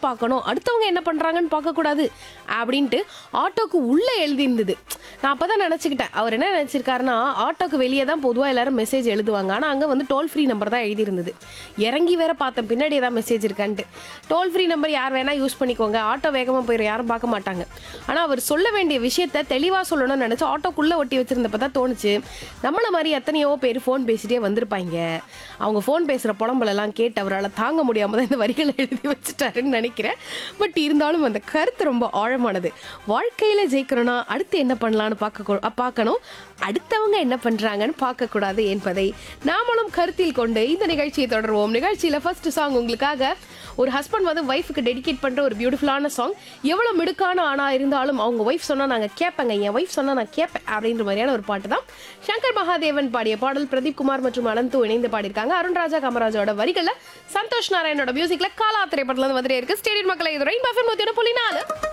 தான் பார்க்கணும் அடுத்தவங்க என்ன பண்றாங்கன்னு பார்க்கக்கூடாது அப்படின்ட்டு ஆட்டோக்கு உள்ள எழுதியிருந்தது நான் அப்பதான் நினைச்சுக்கிட்டேன் அவர் என்ன நினைச்சிருக்காருன்னா ஆட்டோக்கு வெளியே தான் பொதுவாக எல்லாரும் மெசேஜ் எழுதுவாங்க ஆனால் அங்கே வந்து டோல் ஃப்ரீ நம்பர் தான் எழுதியிருந்தது இறங்கி வேற பார்த்தேன் பின்னாடி ஏதாவது மெசேஜ் இருக்கான்ட்டு டோல் ஃப்ரீ நம்பர் யார் வேணா யூஸ் பண்ணிக்கோங்க ஆட்டோ வேகமாக போயிடும் யாரும் பார்க்க மாட்டாங்க ஆனால் அவர் சொல்ல வேண்டிய விஷயத்த தெளிவாக சொல்லணும்னு நினச்சி ஆட்டோக்குள்ளே ஒட்டி வச்சிருந்தப்ப தான் தோணுச்சு நம்மள மாதிரி எத்தனையோ பேர் ஃபோன் பேசிட்டே வந்திருப்பாங்க அவங்க ஃபோன் பேசுகிற புலம்பலெல்லாம் கேட்டு அவரால் தாங்க முடியாமல் தான் இந்த வரிகளை எழுதி வச்சுட்டாருன்னு நினைக்கிறேன் பட் இருந்தாலும் அந்த கருத்து ரொம்ப ஆழமானது வாழ்க்கையில் ஜெயிக்கிறோன்னா அடுத்து என்ன பண்ணலான்னு பார்க்க பார்க்கணும் அடுத்தவங்க என்ன பண்ணுறாங்கன்னு பார்க்கக்கூடாது என்பதை நாமளும் கருத்தில் கொண்டு இந்த நிகழ்ச்சியை தொடர்வோம் நிகழ்ச்சியில் ஃபர்ஸ்ட் சாங் உங்களுக்காக ஒரு ஹஸ்பண்ட் வந்து ஒய்ஃபுக்கு டெடிகேட் பண்ணுற ஒரு பியூட்டிஃபுல்லான சாங் எவ்வளோ மிடுக்கான ஆணா இருந்தாலும் அவங்க ஒய்ஃப் சொன்னால் நாங்கள் கேட்பேங்க என் ஒய்ஃப் சொன்னால் நான் கேட்பேன் அப்படின்ற மாதிரியான ஒரு பாட்டு தான் சங்கர் மகாதேவன் பாடிய பாடல் பிரதீப் குமார் மற்றும் அனந்து இணைந்து பாடியிருக்காங்க அருண்ராஜா காமராஜோட வரிகளில் சந்தோஷ் நாராயணோட மியூசிக்ல காலா திரைப்படத்துல வந்து வந்துட்டே இருக்கு ஸ்டேடியம் மக்களை இது ரெயின் பஃபன் மத்தியோட புள்ளி நாலு